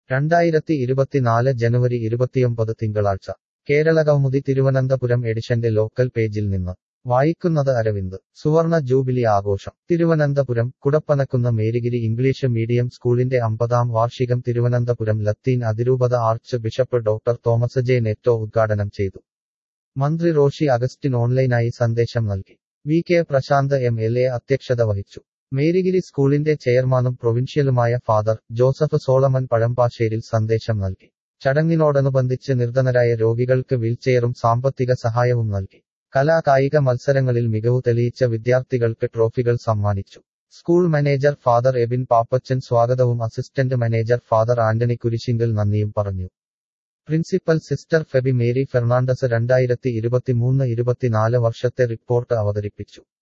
രണ്ടായിരത്തി ഇരുപത്തിനാല് ജനുവരി ഇരുപത്തിയൊമ്പത് തിങ്കളാഴ്ച കേരളകൗമുദി തിരുവനന്തപുരം എഡിഷന്റെ ലോക്കൽ പേജിൽ നിന്ന് വായിക്കുന്നത് അരവിന്ദ് സുവർണ ജൂബിലി ആഘോഷം തിരുവനന്തപുരം കുടപ്പനക്കുന്ന മേരിഗിരി ഇംഗ്ലീഷ് മീഡിയം സ്കൂളിന്റെ അമ്പതാം വാർഷികം തിരുവനന്തപുരം ലത്തീൻ അതിരൂപത archbishop doctor Thomas J Netto ഉദ്ഘാടനം ചെയ്തു മന്ത്രി റോഷി അഗസ്റ്റിൻ ഓൺലൈനായി സന്ദേശം നൽകി V K Prashanth M L A അധ്യക്ഷത വഹിച്ചു മേരിഗിരി സ്കൂളിന്റെ ചെയർമാനും പ്രൊവിൻഷ്യലുമായ ഫാദർ ജോസഫ് സോളമൻ പഴമ്പാശ്ശേരിൽ സന്ദേശം നൽകി ചടങ്ങിനോടനുബന്ധിച്ച് നിർധനരായ രോഗികൾക്ക് വീൽചെയറും സാമ്പത്തിക സഹായവും നൽകി കലാ കായിക മത്സരങ്ങളിൽ മികവ് തെളിയിച്ച വിദ്യാർത്ഥികൾക്ക് ട്രോഫികൾ സമ്മാനിച്ചു school manager father Ebin Pappachan സ്വാഗതവും assistant manager father Antony Kurisinkal നന്ദിയും പറഞ്ഞു principal sister Febi Mary Fernandez രണ്ടായിരത്തി ഇരുപത്തിമൂന്ന് ഇരുപത്തിനാല് വർഷത്തെ റിപ്പോർട്ട് അവതരിപ്പിച്ചു